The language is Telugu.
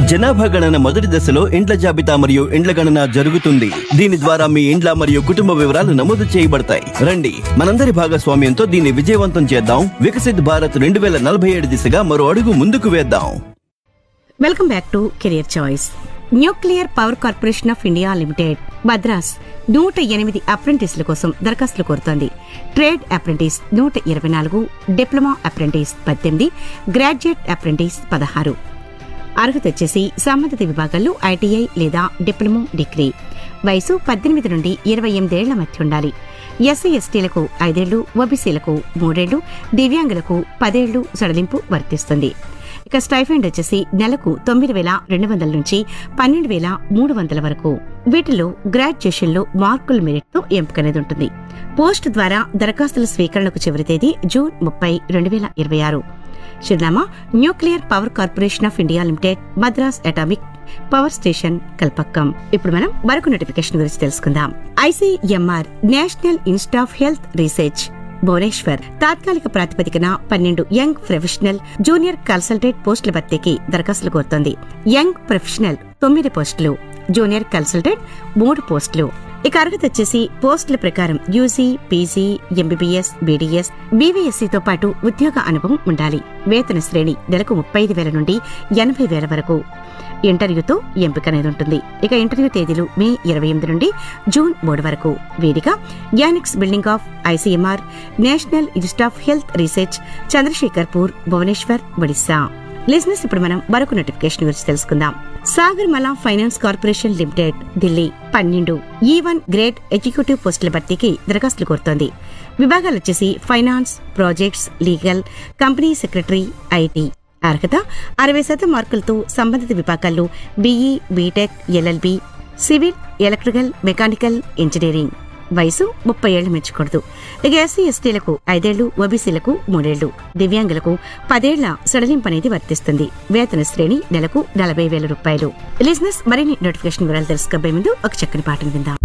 జనాభా గణన మొదటి దశలో ఇండ్ల జాబితా మరియు ఇండ్ల గణన జరుగుతుంది దీని ద్వారా మీ ఇండ్ల మరియు కుటుంబ వివరాలు నమోదు చేయబడతాయి రండి మనందరి భాగస్వామ్యంతో దీన్ని విజయవంతం చేద్దాం వికసిత్ భారత్ రెండు వేల నలభై ఏడు దిశగా మరో అడుగు ముందుకు వేద్దాం welcome back to career choice nuclear power corporation of India limited Madras నూట ఎనిమిది అప్రెంటిస్ల కోసం దరఖాస్తులు కోరుతోంది ట్రేడ్ అప్రెంటిస్ నూట ఇరవై నాలుగు డిప్లొమా అప్రెంటిస్ పద్దెనిమిది గ్రాడ్యుయేట్ అప్రెంటిస్ పదహారు అర్హత వచ్చేసి సంబంధిత విభాగాల్లో ఐటీఐ లేదా డిప్లొమా డిగ్రీ వయసు పద్దెనిమిది నుండి ఇరవై ఎనిమిదేళ్ల మధ్య ఉండాలి ఎస్సీ ఎస్టీలకు ఐదేళ్లు ఓబీసీలకు మూడేళ్లు దివ్యాంగులకు పదేళ్లు సడలింపు వర్తిస్తుంది ఇక స్టైఫండ్ వచ్చేసి నెలకు తొమ్మిది వేల రెండు వందల నుంచి పన్నెండు వేల మూడు వందల వరకు వీటిలో గ్రాడ్యుయేషన్లో మార్కుల మెరిట్తో ఎంపిక అనేది ఉంటుంది పోస్ట్ ద్వారా దరఖాస్తుల స్వీకరణకు చివరి తేదీ జూన్ ముప్పై రెండు వేల ఇరవై ఆరు చిరునామా nuclear power corporation of India limited Madras atomic power station Kalpakkam ఇప్పుడు మనం మరొక నోటిఫికేషన్ గురించి తెలుసుకుందాం ICMR national institute of health research Bhubaneswar తాత్కాలిక ప్రాతిపదికన పన్నెండు యంగ్ ప్రొఫెషనల్ జూనియర్ కన్సల్టేట్ పోస్టుల భర్తీకి దరఖాస్తులు కోరుతోంది యంగ్ ప్రొఫెషనల్ తొమ్మిది పోస్టులు జూనియర్ కన్సల్టేట్ మూడు పోస్టులు ఇక అర్హత వచ్చేసి పోస్టుల ప్రకారం యూజీ పీజీ ఎంబీబీఎస్ బీడీఎస్ బీవీఎస్సీతో పాటు ఉద్యోగ అనుభవం ఉండాలి వేతన శ్రేణి నెలకు ముప్పై ఐదు వేల నుండి ఎనభై వేల వరకు ఇంటర్వ్యూతో ఎంపిక అనేది ఉంటుంది ఇక ఇంటర్వ్యూ తేదీలు మే ఇరవై ఎనిమిది నుండి జూన్ మూడు వరకు వేదిక annex building of ICMR national institute of health research Chandrasekharpur Bhubaneswar Odisha లిజినెస్ ఇప్పుడు మనం మరొక నోటిఫికేషన్ గురించి తెలుసుకుందాం Sagarmala finance corporation limited Delhi పన్నెండు ఈ వన్ గ్రేడ్ ఎగ్జిక్యూటివ్ పోస్టుల భర్తీకి దరఖాస్తులు కోరుతోంది విభాగాలు వచ్చేసి finance projects legal company secretary IT అర్హత అరవై శాతం మార్కులతో సంబంధిత విభాగాల్లో BE BTech LLB civil electrical mechanical engineering వయసు ముప్పై ఏళ్లు మెచ్చకూడదు ఇక ఎస్సీ ఎస్టీలకు ఐదేళ్లు ఓబీసీలకు మూడేళ్లు దివ్యాంగులకు పదేళ్ల సడలింపు అనేది వర్తిస్తుంది వేతన శ్రేణి నెలకు నలభై వేల రూపాయలు లిజినెస్ మరిన్ని నోటిఫికేషన్ వివరాలు తెలుసుకోబోయే ముందు ఒక చక్కని పాటను విందాం